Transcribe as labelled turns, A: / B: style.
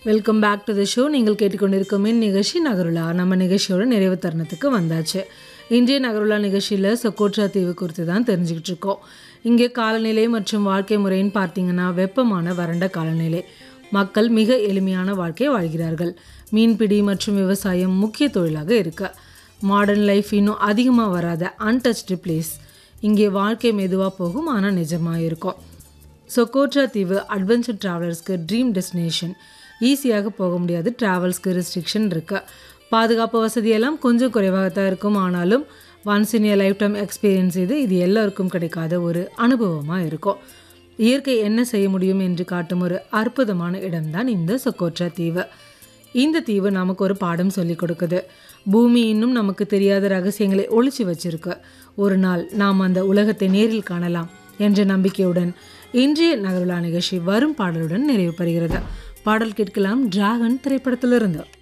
A: welcome back to the show நீங்கள் கேட்டுக்கொண்டிருக்கும் இன் நிகழ்ச்சி நகருலா நம்ம நிகழ்ச்சியோட நிறைவு தருணத்துக்கு வந்தாச்சு இன்றைய நகருலா நிகழ்ச்சியில் சொக்கோட்ரா தீவு குறித்து தான் தெரிஞ்சுக்கிட்டு இருக்கோம் இங்கே காலநிலை மற்றும் வாழ்க்கை முறைன்னு பார்த்தீங்கன்னா வெப்பமான வறண்ட காலநிலை மக்கள் மிக எளிமையான வாழ்க்கையை வாழ்கிறார்கள் மீன்பிடி மற்றும் விவசாயம் முக்கிய தொழிலாக இருக்கு மாடர்ன் லைஃப் இன்னும் அதிகமாக வராத அன்டச்டு பிளேஸ் இங்கே வாழ்க்கை மெதுவாக போகும் ஆனால் நிஜமாக இருக்கும் சொக்கோட்ரா தீவு அட்வென்ச்சர் ட்ராவலர்ஸ்க்கு ட்ரீம் டெஸ்டினேஷன் ஈஸியாக போக முடியாது ட்ராவல்ஸ்க்கு ரெஸ்ட்ரிக்ஷன் இருக்கு பாதுகாப்பு வசதியெல்லாம் கொஞ்சம் குறைவாக தான் இருக்கும் ஆனாலும் once in lifetime experience இது இது எல்லாருக்கும் கிடைக்காத ஒரு அனுபவமாக இருக்கும் இயற்கை என்ன செய்ய முடியும் என்று காட்டும் ஒரு அற்புதமான இடம்தான் இந்த சொக்கோட்ரா தீவு இந்த தீவு நமக்கு ஒரு பாடம் சொல்லி கொடுக்குது பூமி இன்னும் நமக்கு தெரியாத ரகசியங்களை ஒளிச்சு வச்சிருக்கு ஒரு நாள் நாம் அந்த உலகத்தை நேரில் காணலாம் என்ற நம்பிக்கையுடன் இன்றைய நகருலா நிகழ்ச்சி வரும் பாடலுடன் நிறைவு பெறுகிறது பாடல் கேட்கலாம் டிராகன் திரைப்படத்திலிருந்து